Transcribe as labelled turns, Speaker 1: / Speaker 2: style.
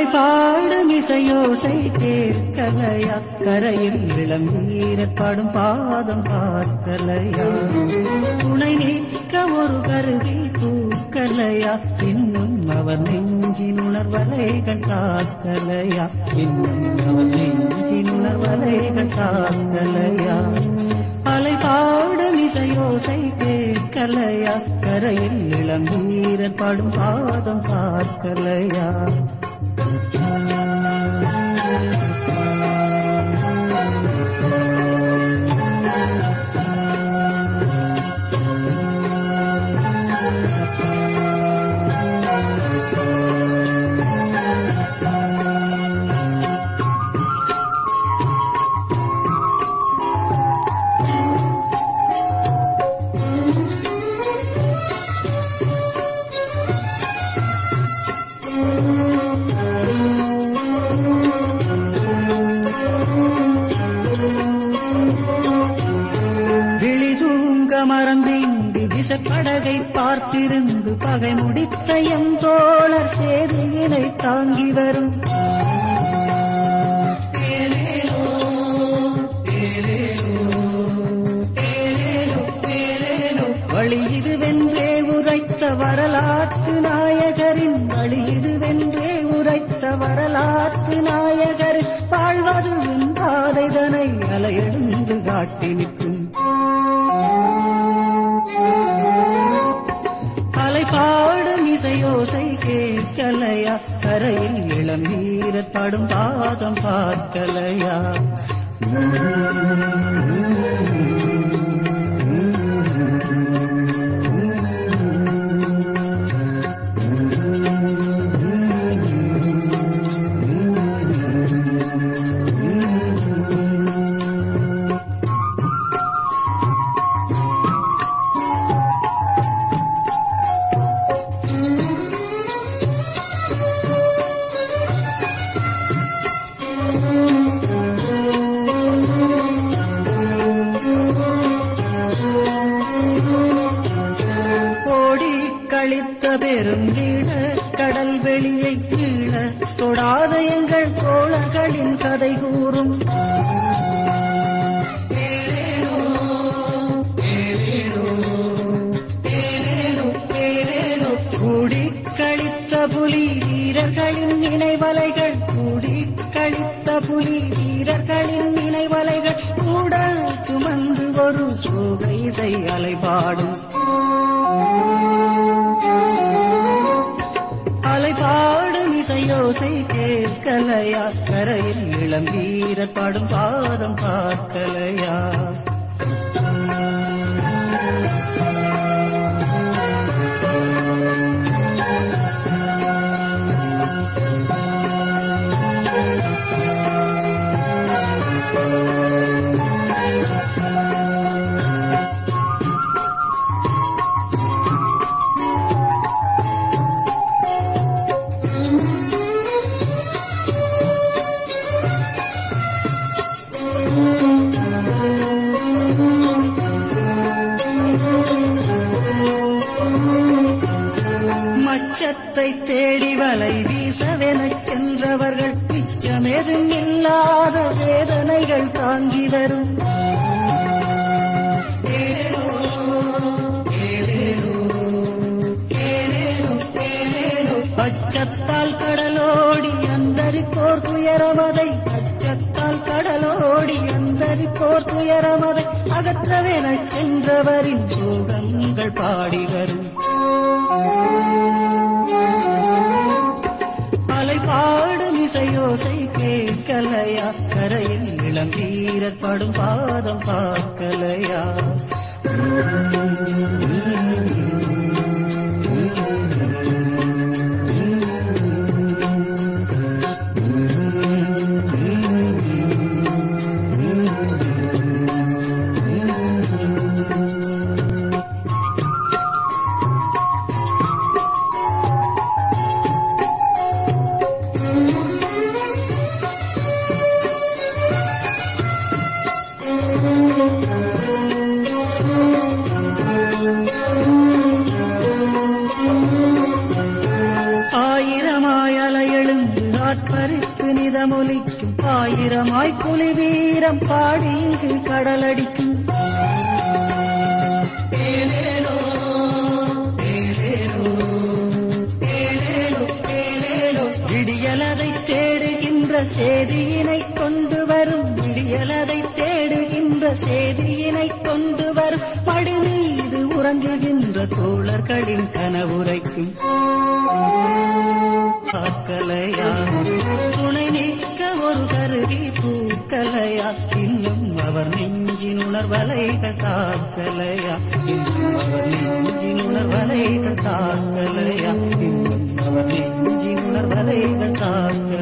Speaker 1: பாடும் இசையோசை கேட்கலையா கரையில் விளம்பீரர் பாடும் பாதம் பார்க்கலையா துணை நிற்க ஒரு கருவி தூக்கலையா இன்னும் அவர் நெஞ்சின் உணர்வலைகள் காக்கலையா இன்னும் அவர் நெஞ்சின் உணர்வலைகள் காக்கலையா அலை பாடும் இசையோசை கேட்கலையா கரையில் இளம்பீரர் பாடும் பாதம் பார்க்கலையா விழி தூங்க மறந்து இங்கு விசப்படகை பார்த்திருந்து பகை முடித்த எம் தோழர் சேதியினை தாங்கி வரும் வழி இது வென்றே உரைத்த வரலாற்று நாயகரின் வழி இது வென்றே உரைத்த வரலாற்று நாயகரின் வாழ்வதுவின் பாதைதனை அலையெழுந்து காட்டி நிற்கும் அலை பாடும் இசையோசை கேட்கலையா கரையில் இளம் வீரர் பாடும் பாதம் பார்க்கலையா ஓடி கழித்த பெருங்கீழ கடல் வெளியை கீழ தொடாத எங்கள் தோழர்களின் கதை கூறும் கூடி கழித்த புலி வீரர்களின் நினைவலைகள் கூடி கழித்த புலி வீரர்களின் நினைவலைகள் கூட சுமந்து ஒரு சோக இசை அலைபாடும் அலைபாடும் இசையோசை கேட்கலையா கரையில் இளம் வீரர் பாடும் பாதம் பார்க்கலையா மச்சத்தை தேடி வலை வீசவெனச் சென்றவர்கள் மிச்சமெதும் இல்லாத வேதனைகள் தாங்கி வரும் அச்சத்தால் கடலோடி அந்தரிப்போர் துயரமதை அச்சத்தால் கடலோடி அந்தரிப்போர் துயரமதை அகற்றவெனச் சென்றவரின் சோகங்கள் பாடி வரும் அலை பாடும் இசையோசை கேட்கலையா கரையில் இளம் வீரர் படும் பாதம் பார்க்கலையா கீதமொலிக்கும் ஆயிரமாய் புலி வீரம் பாடி இங்கு கடலடிக்கும் ஏலேலோ, ஏலேலோ, ஏலேலோ, ஏலேலோ. விடியலதை தேடுகின்ற செய்தியினை கொண்டு வரும் விடியலதை தேடுகின்ற செய்தியினை கொண்டு வரும் படி மீது உறங்குகின்ற தோழர்களின் கனவுரைக்கும் பார்க்கலையா துணை நிற்க ஒரு கருவி பூக்கலையா இன்னும் அவர் நெஞ்சின் உணர்வலைகள் தாக்கலையா இன்னும் அவர் நெஞ்சின் உணர்வலைகள் தாக்கலையா இன்னும் அவர் நெஞ்சின் உணர்வலைகள் தாக்கலையா